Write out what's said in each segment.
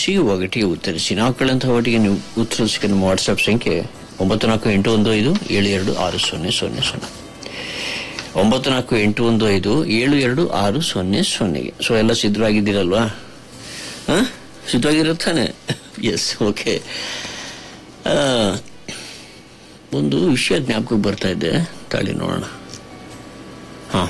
ಗಮನಿಸಿ ಒಗಟಿಗೆ ಉತ್ತರಿಸಿ ನಾವು ಕೇಳಂತಹ ಒಟ್ಟಿಗೆ ನೀವು ಉತ್ತರಿಸಿ ನಮ್ಮ ವಾಟ್ಸ್ಆಪ್ ಸಂಖ್ಯೆ ಒಂಬತ್ತು ನಾಲ್ಕು ಎಂಟು ಒಂದು ಐದು ಏಳು ಎರಡು ಆರು ಸೊನ್ನೆ ಸೊನ್ನೆ ಸೊನ್ನೆ ಒಂಬತ್ತು ನಾಲ್ಕು ಎಂಟು ಒಂದು ಐದು ಏಳು ಎರಡು ಆರು ಸೊನ್ನೆ ಸೊನ್ನೆಗೆ ಸೊ ಎಲ್ಲ ಸಿದ್ಧವಾಗಿದ್ದೀರಲ್ವಾ ಹಾಂ ಸಿದ್ಧವಾಗಿರುತ್ತಾನೆ ಎಸ್ ಓಕೆ ಒಂದು ವಿಷಯ ಜ್ಞಾಪಕಕ್ಕೆ ಬರ್ತಾ ಇದೆ ತಾಳಿ ನೋಡೋಣ ಹಾಂ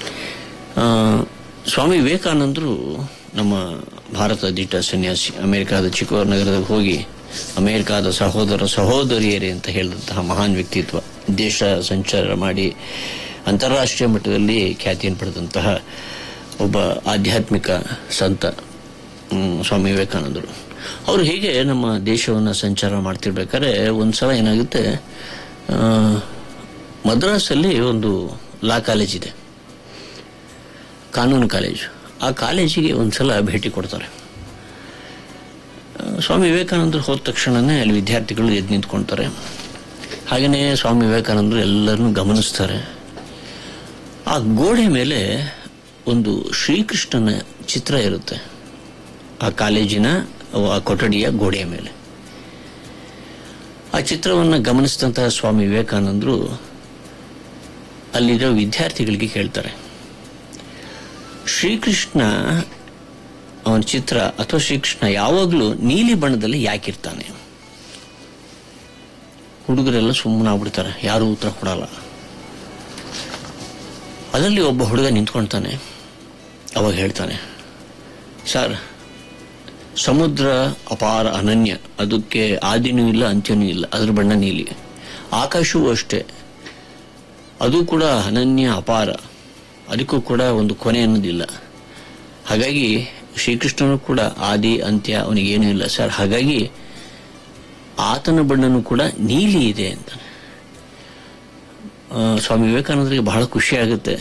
ಸ್ವಾಮಿ ವಿವೇಕಾನಂದರು ನಮ್ಮ ಭಾರತ ದಿಟ್ಟ ಸನ್ಯಾಸಿ ಅಮೆರಿಕಾದ ಚಿಕ್ಕವರ ನಗರದಲ್ಲಿ ಹೋಗಿ ಅಮೆರಿಕಾದ ಸಹೋದರ ಸಹೋದರಿಯರೇ ಅಂತ ಹೇಳಿದಂತಹ ಮಹಾನ್ ವ್ಯಕ್ತಿತ್ವ ದೇಶ ಸಂಚಾರ ಮಾಡಿ ಅಂತಾರಾಷ್ಟ್ರೀಯ ಮಟ್ಟದಲ್ಲಿ ಖ್ಯಾತಿಯನ್ನು ಪಡೆದಂತಹ ಒಬ್ಬ ಆಧ್ಯಾತ್ಮಿಕ ಸಂತ ಹ್ಮ್, ಸ್ವಾಮಿ ವಿವೇಕಾನಂದರು ಅವರು ಹೀಗೆ ನಮ್ಮ ದೇಶವನ್ನು ಸಂಚಾರ ಮಾಡ್ತಿರ್ಬೇಕಾದ್ರೆ ಒಂದ್ಸಲ ಏನಾಗುತ್ತೆ ಆ, ಮದ್ರಾಸಲ್ಲಿ ಒಂದು ಲಾ ಕಾಲೇಜ್ ಇದೆ ಕಾನೂನು ಕಾಲೇಜು ಆ ಕಾಲೇಜಿಗೆ ಒಂದ್ಸಲ ಭೇಟಿ ಕೊಡ್ತಾರೆ ಆ, ಸ್ವಾಮಿ ವಿವೇಕಾನಂದರು ಹೋದ ತಕ್ಷಣನೇ ಅಲ್ಲಿ ವಿದ್ಯಾರ್ಥಿಗಳು ಎದ್ದು ನಿಂತ್ಕೊಳ್ತಾರೆ ಹಾಗೆಯೇ ಸ್ವಾಮಿ ವಿವೇಕಾನಂದರು ಎಲ್ಲರನ್ನೂ ಗಮನಿಸ್ತಾರೆ ಆ ಗೋಡೆ ಮೇಲೆ ಒಂದು ಶ್ರೀಕೃಷ್ಣನ ಚಿತ್ರ ಇರುತ್ತೆ ಆ ಕಾಲೇಜಿನ ಆ ಕೊಠಡಿಯ ಗೋಡೆಯ ಮೇಲೆ ಆ ಚಿತ್ರವನ್ನು ಗಮನಿಸಿದಂತಹ ಸ್ವಾಮಿ ವಿವೇಕಾನಂದರು ಅಲ್ಲಿರೋ ವಿದ್ಯಾರ್ಥಿಗಳಿಗೆ ಕೇಳ್ತಾರೆ ಶ್ರೀಕೃಷ್ಣ ಅವನ ಚಿತ್ರ ಅಥವಾ ಶ್ರೀಕೃಷ್ಣ ಯಾವಾಗಲೂ ನೀಲಿ ಬಣ್ಣದಲ್ಲಿ ಯಾಕಿರ್ತಾನೆ ಹುಡುಗರೆಲ್ಲ ಸುಮ್ಮನೆ ಆಗ್ಬಿಡ್ತಾರೆ ಯಾರು ಉತ್ತರ ಕೊಡಲ್ಲ ಅದರಲ್ಲಿ ಒಬ್ಬ ಹುಡುಗ ನಿಂತ್ಕೊಳ್ತಾನೆ ಅವಾಗ ಹೇಳ್ತಾನೆ ಸರ್ ಸಮುದ್ರ ಅಪಾರ ಅನನ್ಯ ಅದಕ್ಕೆ ಆದಿನೂ ಇಲ್ಲ ಅಂತ್ಯನೂ ಇಲ್ಲ ಅದ್ರ ಬಣ್ಣ ನೀಲಿ ಆಕಾಶವೂ ಅಷ್ಟೇ ಅದು ಕೂಡ ಅನನ್ಯ ಅಪಾರ ಅದಕ್ಕೂ ಕೂಡ ಒಂದು ಕೊನೆ ಅನ್ನೋದಿಲ್ಲ ಹಾಗಾಗಿ ಶ್ರೀಕೃಷ್ಣನು ಕೂಡ ಆದಿ ಅಂತ್ಯ ಅವನಿಗೇನೂ ಇಲ್ಲ ಸರ್ ಹಾಗಾಗಿ ಆತನ ಬಣ್ಣನೂ ಕೂಡ ನೀಲಿ ಇದೆ ಅಂತ ಆ, ಸ್ವಾಮಿ ವಿವೇಕಾನಂದರಿಗೆ ಬಹಳ ಖುಷಿ ಆಗುತ್ತೆ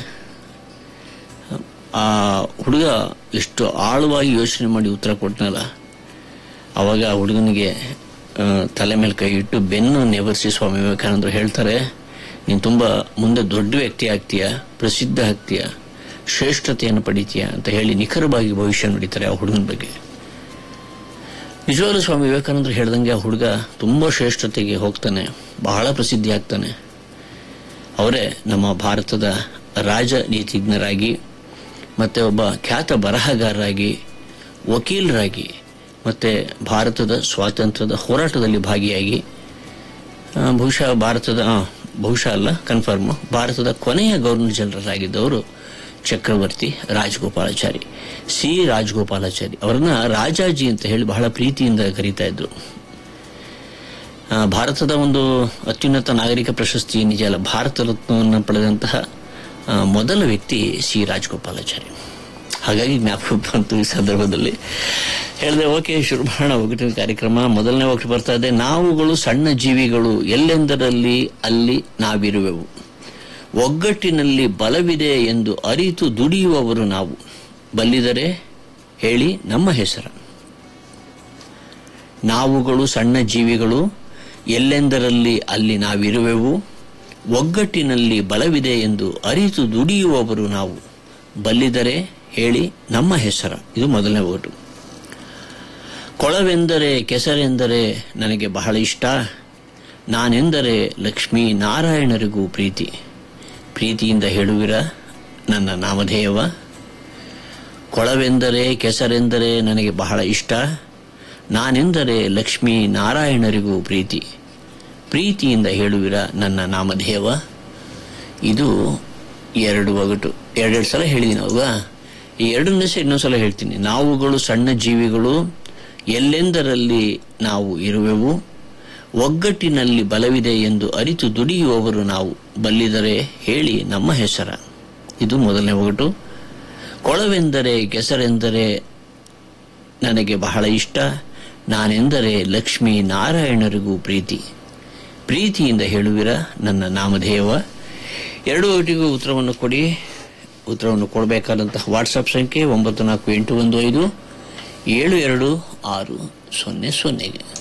ಆ ಹುಡುಗ ಎಷ್ಟು ಆಳವಾಗಿ ಯೋಚನೆ ಮಾಡಿ ಉತ್ತರ ಕೊಟ್ಟನಲ್ಲ ಅವಾಗ ಆ ಹುಡುಗನಿಗೆ ಆ, ತಲೆ ಮೇಲೆ ಕೈ ಇಟ್ಟು ಬೆನ್ನು ನೆವರಿಸಿ ಸ್ವಾಮಿ ವಿವೇಕಾನಂದರು ಹೇಳ್ತಾರೆ ನೀನು ತುಂಬ ಮುಂದೆ ದೊಡ್ಡ ವ್ಯಕ್ತಿ ಆಗ್ತೀಯ ಪ್ರಸಿದ್ಧ ಆಗ್ತೀಯ ಶ್ರೇಷ್ಠತೆಯನ್ನು ಪಡಿತೀಯ ಅಂತ ಹೇಳಿ ನಿಖರವಾಗಿ ಭವಿಷ್ಯ ನುಡಿತಾರೆ ಆ ಹುಡುಗನ ಬಗ್ಗೆ ನಿಜವಾಗ್ಲೂ ಸ್ವಾಮಿ ವಿವೇಕಾನಂದರು ಹೇಳ್ದಂಗೆ ಆ ಹುಡುಗ ತುಂಬ ಶ್ರೇಷ್ಠತೆಗೆ ಹೋಗ್ತಾನೆ ಬಹಳ ಪ್ರಸಿದ್ಧಿ ಆಗ್ತಾನೆ ಅವರೇ ನಮ್ಮ ಭಾರತದ ರಾಜನೀತಿಜ್ಞರಾಗಿ ಮತ್ತೆ ಒಬ್ಬ ಖ್ಯಾತ ಬರಹಗಾರರಾಗಿ ವಕೀಲರಾಗಿ ಮತ್ತೆ ಭಾರತದ ಸ್ವಾತಂತ್ರ್ಯದ ಹೋರಾಟದಲ್ಲಿ ಭಾಗಿಯಾಗಿ ಆ, ಬಹುಶಃ ಭಾರತದ ಆ, ಬಹುಶಃ ಅಲ್ಲ ಕನ್ಫರ್ಮ್ ಭಾರತದ ಕೊನೆಯ ಗವರ್ನರ್ ಜನರಲ್ ಆಗಿದ್ದವರು ಚಕ್ರವರ್ತಿ ರಾಜಗೋಪಾಲಾಚಾರಿ ಸಿ ರಾಜಗೋಪಾಲಾಚಾರಿ ಅವರನ್ನ ರಾಜಾಜಿ ಅಂತ ಹೇಳಿ ಬಹಳ ಪ್ರೀತಿಯಿಂದ ಕರೀತಾ ಇದ್ರು ಆ, ಭಾರತದ ಒಂದು ಅತ್ಯುನ್ನತ ನಾಗರಿಕ ಪ್ರಶಸ್ತಿ ಏನಿದೆಯಲ್ಲ ಭಾರತ ರತ್ನವನ್ನು ಪಡೆದಂತಹ ಆ, ಮೊದಲ ವ್ಯಕ್ತಿ ಸಿ ರಾಜಗೋಪಾಲಾಚಾರಿ ಹಾಗಾಗಿ ಜ್ಞಾಪಕ ಬಂತು ಈ ಸಂದರ್ಭದಲ್ಲಿ ಹೇಳಿದೆ ಓಕೆ ಶುರು ಮಾಡೋಣ ಒಗ್ಗಟ್ಟಿನ ಕಾರ್ಯಕ್ರಮ ಮೊದಲನೇ ಒಗ್ಗಟ್ಟು ಬರ್ತಾ ಇದೆ ನಾವುಗಳು ಸಣ್ಣ ಜೀವಿಗಳು ಎಲ್ಲೆಂದರಲ್ಲಿ ಅಲ್ಲಿ ನಾವಿರುವೆವು ಒಗ್ಗಟ್ಟಿನಲ್ಲಿ ಬಲವಿದೆ ಎಂದು ಅರಿತು ದುಡಿಯುವವರು ನಾವು ಬಲ್ಲಿದರೆ ಹೇಳಿ ನಮ್ಮ ಹೆಸರ ನಾವುಗಳು ಸಣ್ಣ ಜೀವಿಗಳು ಎಲ್ಲೆಂದರಲ್ಲಿ ಅಲ್ಲಿ ನಾವಿರುವೆವು ಒಗ್ಗಟ್ಟಿನಲ್ಲಿ ಬಲವಿದೆ ಎಂದು ಅರಿತು ದುಡಿಯುವವರು ನಾವು ಬಲ್ಲಿದರೆ ಹೇಳಿ ನಮ್ಮ ಹೆಸರ ಇದು ಮೊದಲನೇ ಓಟು ಕೊಳವೆಂದರೆ ಕೆಸರೆಂದರೆ ನನಗೆ ಬಹಳ ಇಷ್ಟ ನಾನೆಂದರೆ ಲಕ್ಷ್ಮೀ ನಾರಾಯಣರಿಗೂ ಪ್ರೀತಿ ಪ್ರೀತಿಯಿಂದ ಹೇಳುವಿರ ನನ್ನ ನಾಮಧೇಯವ ಕೊಳವೆಂದರೆ ಕೆಸರೆಂದರೆ ನನಗೆ ಬಹಳ ಇಷ್ಟ ನಾನೆಂದರೆ ಲಕ್ಷ್ಮೀ ನಾರಾಯಣರಿಗೂ ಪ್ರೀತಿ ಪ್ರೀತಿಯಿಂದ ಹೇಳುವಿರ ನನ್ನ ನಾಮಧೇಯವ ಇದು ಎರಡು ಒಗಟು ಎರಡೆರಡು ಸಲ ಹೇಳಿದ್ದೀನಿ ಅಲ್ವಾ ಈ ಎರಡನೇ ಸಹ ಇನ್ನೊಂದ್ಸಲ ಹೇಳ್ತೀನಿ ನಾವುಗಳು ಸಣ್ಣ ಜೀವಿಗಳು ಎಲ್ಲೆಂದರಲ್ಲಿ ನಾವು ಇರುವೆವು ಒಗ್ಗಟ್ಟಿನಲ್ಲಿ ಬಲವಿದೆ ಎಂದು ಅರಿತು ದುಡಿಯುವವರು ನಾವು ಬಲ್ಲಿದರೆ ಹೇಳಿ ನಮ್ಮ ಹೆಸರ ಇದು ಮೊದಲನೇ ಒಗಟು ಕೊಳವೆಂದರೆ ಕೆಸರೆಂದರೆ ನನಗೆ ಬಹಳ ಇಷ್ಟ ನಾನೆಂದರೆ ಲಕ್ಷ್ಮೀ ನಾರಾಯಣರಿಗೂ ಪ್ರೀತಿ ಪ್ರೀತಿಯಿಂದ ಹೇಳುವಿರ ನನ್ನ ನಾಮಧೇಯವ ಎರಡು ಒಟ್ಟಿಗೂ ಉತ್ತರವನ್ನು ಕೊಡಿ ಉತ್ತರವನ್ನು ಕೊಡಬೇಕಾದಂತಹ ವಾಟ್ಸಪ್ ಸಂಖ್ಯೆ ಒಂಬತ್ತು ನಾಲ್ಕು ಎಂಟು ಒಂದು ಐದು ಏಳು ಎರಡು ಆರು ಸೊನ್ನೆ ಸೊನ್ನೆಗೆ